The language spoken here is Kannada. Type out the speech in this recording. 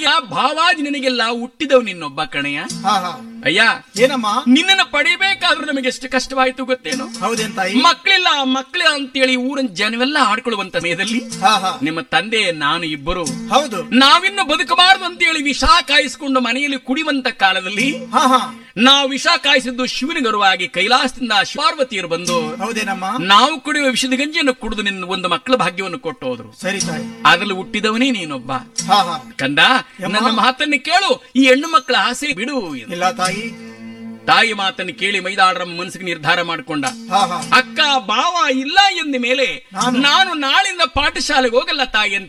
ಅಯ್ಯ ಭಾವಾಜಿ ನಿನಗೆಲ್ಲ ಹುಟ್ಟಿದವು ನಿನ್ನೊಬ್ಬ ಕಣಯ್ಯ ಹಾ ಹಾ ಅಯ್ಯ ಏನಮ್ಮ ನಿನ್ನನ್ನು ಪಡಿಬೇಕಾದ್ರೂ ನಮಗೆ ಎಷ್ಟು ಕಷ್ಟವಾಯ್ತು ಗೊತ್ತೇನು ಹೌದೇನ್ ತಾಯಿ ಮಕ್ಕಳಿಲ್ಲ ಮಕ್ಕಳ ಅಂತೇಳಿ ಊರಿನ ಜನವೆಲ್ಲ ಆಡ್ಕೊಳ್ಳುವಂತ ಸಮಯದಲ್ಲಿ ಹಾ ಹಾ ನಿಮ್ಮ ತಂದೆ ನಾನು ಇಬ್ಬರು ಹೌದು ನಾವಿನ್ನು ಬದುಕಬಾರದು ಅಂತೇಳಿ ವಿಷ ಕಾಯಿಸಿಕೊಂಡು ಮನೆಯಲ್ಲಿ ಕುಡಿಯುವಂತ ಕಾಲದಲ್ಲಿ ಹಾ ಹಾ ನಾವು ವಿಷ ಕಾಯಿಸಿದ್ದು ಶಿವನ ಗರುವಾಗಿ ಕೈಲಾಸದಿಂದ ಪಾರ್ವತಿಯರು ಬಂದು ಹೌದೇನಮ್ಮ ನಾವು ಕುಡಿಯುವ ವಿಷದ ಗಂಜಿಯನ್ನು ಕುಡಿದು ನಿನ್ನ ಒಂದು ಮಕ್ಕಳ ಭಾಗ್ಯವನ್ನು ಕೊಟ್ಟು ಹೋದ್ರು ಸರಿ ತಾಯಿ ಅದರಲ್ಲಿ ಹುಟ್ಟಿದವನೇ ನೀನೊಬ್ಬ ಹಾ ಹಾ ಕಂದ ಯಮ್ಮ. ನನ್ನ ಮಾತನ್ನು ಕೇಳು ಈ ಹೆಣ್ಣು ಮಕ್ಕಳ ಆಸೆ ಬಿಡು ಎಂದು. ಇಲ್ಲ ತಾಯಿ ತಾಯಿ ಮಾತನ್ನು ಕೇಳಿ ಮೈದಾಳರಮ್ಮ ಮನಸ್ಸಿಗೆ ನಿರ್ಧಾರ ಮಾಡಿಕೊಂಡ ಹಾ ಹಾ ಅಕ್ಕ ಬಾವ ಇಲ್ಲ ಎಂದ ಮೇಲೆ ನಾನು- ನಾನು ನಾಳಿಂದ ಪಾಠಶಾಲೆಗೆ ಹೋಗಲ್ಲ ತಾಯಿ ಅಂತ